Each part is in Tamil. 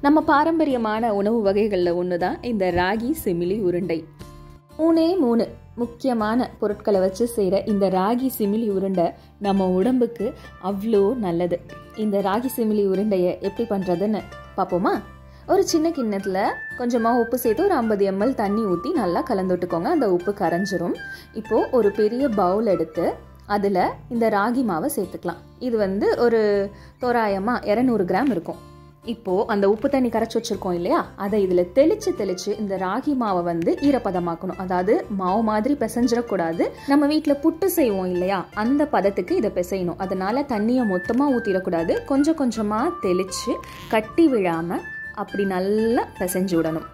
நம்ம பாரம்பரியமான உணவு வகைகளில் ஒன்று தான் இந்த ராகி சிமிலி உருண்டை மூணே மூணு முக்கியமான பொருட்களை வச்சு செய்கிற இந்த ராகி சிமிலி உருண்டை நம்ம உடம்புக்கு அவ்வளோ நல்லது இந்த ராகி சிமிலி உருண்டையை எப்படி பண்ணுறதுன்னு பார்ப்போமா ஒரு சின்ன கிண்ணத்தில் கொஞ்சமாக உப்பு சேர்த்து ஒரு ஐம்பது எம்எல் தண்ணி ஊற்றி நல்லா கலந்து விட்டுக்கோங்க அந்த உப்பு கரைஞ்சிரும் இப்போது ஒரு பெரிய பவுல் எடுத்து அதில் இந்த ராகி மாவை சேர்த்துக்கலாம் இது வந்து ஒரு தோராயமாக இரநூறு கிராம் இருக்கும் இப்போது அந்த உப்பு தண்ணி கரைச்சி வச்சுருக்கோம் இல்லையா அதை இதில் தெளித்து தெளித்து இந்த ராகி மாவை வந்து ஈரப்பதமாக்கணும் அதாவது மாவு மாதிரி பிசைஞ்சிடக்கூடாது நம்ம வீட்டில் புட்டு செய்வோம் இல்லையா அந்த பதத்துக்கு இதை பிசையணும் அதனால தண்ணியை மொத்தமாக ஊற்றிடக்கூடாது கொஞ்சம் கொஞ்சமாக தெளித்து கட்டி விழாமல் அப்படி நல்லா பிசைஞ்சு விடணும்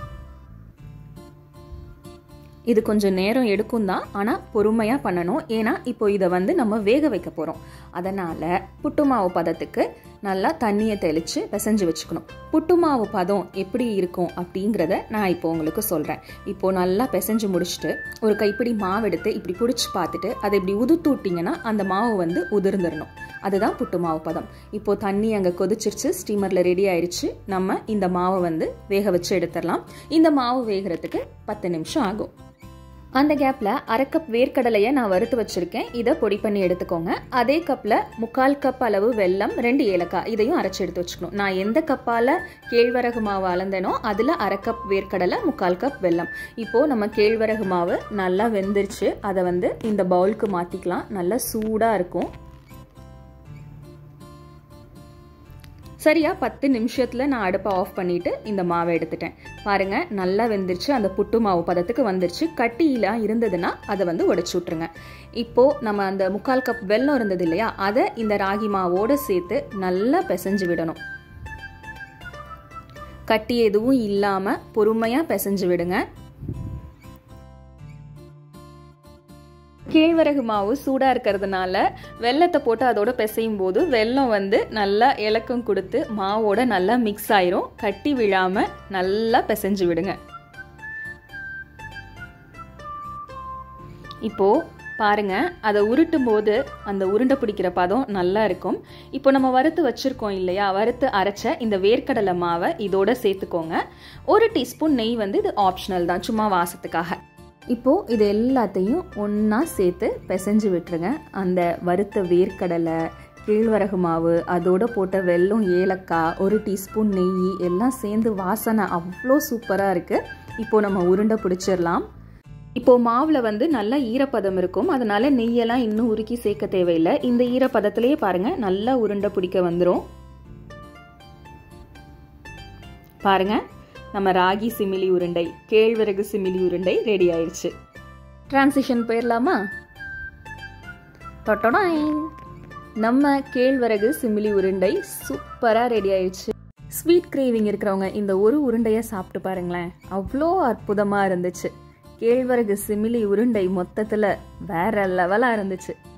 இது கொஞ்சம் நேரம் எடுக்கும் தான் ஆனால் பொறுமையாக பண்ணணும் ஏன்னா இப்போ இதை வந்து நம்ம வேக வைக்க போகிறோம் அதனால் புட்டு மாவு பதத்துக்கு நல்லா தண்ணியை தெளித்து பிசைஞ்சு வச்சுக்கணும் புட்டு மாவு பதம் எப்படி இருக்கும் அப்படிங்கிறத நான் இப்போ உங்களுக்கு சொல்கிறேன் இப்போது நல்லா பிசைஞ்சு முடிச்சுட்டு ஒரு கைப்பிடி மாவு எடுத்து இப்படி பிடிச்சி பார்த்துட்டு அதை இப்படி உதுத்து விட்டிங்கன்னா அந்த மாவு வந்து உதிர்ந்துடணும் அதுதான் புட்டு மாவு பதம் இப்போது தண்ணி அங்கே கொதிச்சிருச்சு ஸ்டீமரில் ரெடி ஆயிடுச்சு நம்ம இந்த மாவை வந்து வேக வச்சு எடுத்துடலாம் இந்த மாவு வேகிறதுக்கு பத்து நிமிஷம் ஆகும் அந்த கேப்பில் அரை கப் வேர்க்கடலையை நான் வறுத்து வச்சுருக்கேன் இதை பொடி பண்ணி எடுத்துக்கோங்க அதே கப்பில் முக்கால் கப் அளவு வெல்லம் ரெண்டு ஏலக்காய் இதையும் அரைச்சி எடுத்து வச்சுக்கணும் நான் எந்த கப்பால் கேழ்வரகு மாவு அளந்தேனோ அதில் அரை கப் வேர்க்கடலை முக்கால் கப் வெல்லம் இப்போது நம்ம கேழ்வரகு மாவு நல்லா வெந்துருச்சு அதை வந்து இந்த பவுலுக்கு மாற்றிக்கலாம் நல்லா சூடாக இருக்கும் சரியா பத்து நிமிஷத்தில் நான் அடுப்பை ஆஃப் பண்ணிவிட்டு இந்த மாவை எடுத்துட்டேன் பாருங்கள் நல்லா வெந்துருச்சு அந்த புட்டு மாவு பதத்துக்கு வந்துருச்சு கட்டியெலாம் இருந்ததுன்னா அதை வந்து உடச்சி விட்ருங்க இப்போது நம்ம அந்த முக்கால் கப் வெல்லம் இருந்தது இல்லையா அதை இந்த ராகி மாவோடு சேர்த்து நல்லா பிசைஞ்சு விடணும் கட்டி எதுவும் இல்லாமல் பொறுமையாக பிசைஞ்சு விடுங்க கேழ்வரகு மாவு சூடாக இருக்கிறதுனால வெள்ளத்தை போட்டு அதோட பிசையும் போது வெல்லம் வந்து நல்லா இலக்கம் கொடுத்து மாவோட நல்லா மிக்ஸ் ஆயிரும் கட்டி விழாமல் நல்லா பிசைஞ்சு விடுங்க இப்போது பாருங்க அதை உருட்டும் போது அந்த உருண்டை பிடிக்கிற பதம் நல்லா இருக்கும் இப்போ நம்ம வறுத்து வச்சுருக்கோம் இல்லையா வறுத்து அரைச்ச இந்த வேர்க்கடலை மாவை இதோட சேர்த்துக்கோங்க ஒரு டீஸ்பூன் நெய் வந்து இது ஆப்ஷனல் தான் சும்மா வாசத்துக்காக இப்போது இது எல்லாத்தையும் ஒன்றா சேர்த்து பிசைஞ்சு விட்டுருங்க அந்த வறுத்த வேர்க்கடலை கேழ்வரகு மாவு அதோட போட்ட வெல்லம் ஏலக்காய் ஒரு டீஸ்பூன் நெய் எல்லாம் சேர்ந்து வாசனை அவ்வளோ சூப்பராக இருக்குது இப்போது நம்ம உருண்டை பிடிச்சிடலாம் இப்போது மாவில் வந்து நல்ல ஈரப்பதம் இருக்கும் அதனால நெய்யெல்லாம் இன்னும் உருக்கி சேர்க்க தேவையில்லை இந்த ஈரப்பதத்திலேயே பாருங்கள் நல்லா உருண்டை பிடிக்க வந்துடும் பாருங்கள் நம்ம ராகி சிமிலி உருண்டை கேழ்வரகு சிமிலி உருண்டை ரெடி ஆயிடுச்சு டிரான்சிஷன் போயிடலாமா தொட்டோடாய் நம்ம கேழ்வரகு சிமிலி உருண்டை சூப்பராக ரெடி ஆயிடுச்சு ஸ்வீட் கிரேவிங் இருக்கிறவங்க இந்த ஒரு உருண்டையை சாப்பிட்டு பாருங்களேன் அவ்வளோ அற்புதமாக இருந்துச்சு கேழ்வரகு சிமிலி உருண்டை மொத்தத்தில் வேற லெவலாக இருந்துச்சு